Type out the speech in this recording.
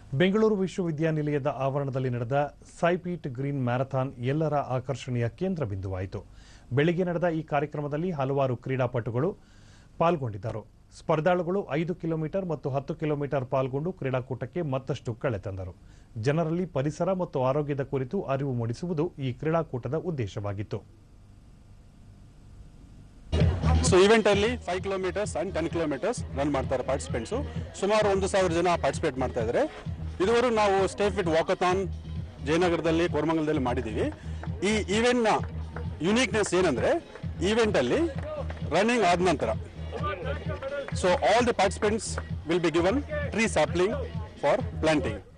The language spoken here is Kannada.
ಬೆಂಗಳೂರು ವಿಶ್ವವಿದ್ಯಾನಿಲಯದ ಆವರಣದಲ್ಲಿ ನಡೆದ ಸೈಪೀಟ್ ಗ್ರೀನ್ ಮ್ಯಾರಥಾನ್ ಎಲ್ಲರ ಆಕರ್ಷಣೆಯ ಕೇಂದ್ರ ಬಿಂದುವಾಯಿತು ಬೆಳಿಗ್ಗೆ ನಡೆದ ಈ ಕಾರ್ಯಕ್ರಮದಲ್ಲಿ ಹಲವಾರು ಕ್ರೀಡಾಪಟುಗಳು ಪಾಲ್ಗೊಂಡಿದ್ದರು ಸ್ಪರ್ಧಾಳುಗಳು ಐದು ಕಿಲೋಮೀಟರ್ ಮತ್ತು ಹತ್ತು ಕಿಲೋಮೀಟರ್ ಪಾಲ್ಗೊಂಡು ಕ್ರೀಡಾಕೂಟಕ್ಕೆ ಮತ್ತಷ್ಟು ಕಳೆ ತಂದರು ಜನರಲ್ಲಿ ಪರಿಸರ ಮತ್ತು ಆರೋಗ್ಯದ ಕುರಿತು ಅರಿವು ಮೂಡಿಸುವುದು ಈ ಕ್ರೀಡಾಕೂಟದ ಉದ್ದೇಶವಾಗಿತ್ತು ಸೊ ಈವೆಂಟ್ ಅಲ್ಲಿ five kilometres and ten kilometres run ಮಾಡ್ತಾರೆ ಪಾರ್ಟಿಸಿಪೆಂಟ್ಸು ಸುಮಾರು ಒಂದು ಸಾವಿರ ಜನ ಪಾರ್ಟಿಸಿಪೇಟ್ ಮಾಡ್ತಾ ಇದ್ದಾರೆ ಇದುವರೆಗೂ ನಾವು ಸ್ಟೇ ಫಿಟ್ ವಾಕಥಾನ್ ಜಯನಗರದಲ್ಲಿ ಕೋರಮಂಗಲದಲ್ಲಿ ಮಾಡಿದ್ದೀವಿ ಈ ಈವೆಂಟ್ನ ಯುನೀಕ್ನೆಸ್ ಏನಂದ್ರೆ ಈವೆಂಟ್ ಅಲ್ಲಿ ರನ್ನಿಂಗ್ ಆದ ನಂತರ so all the participants will be given tree sapling for planting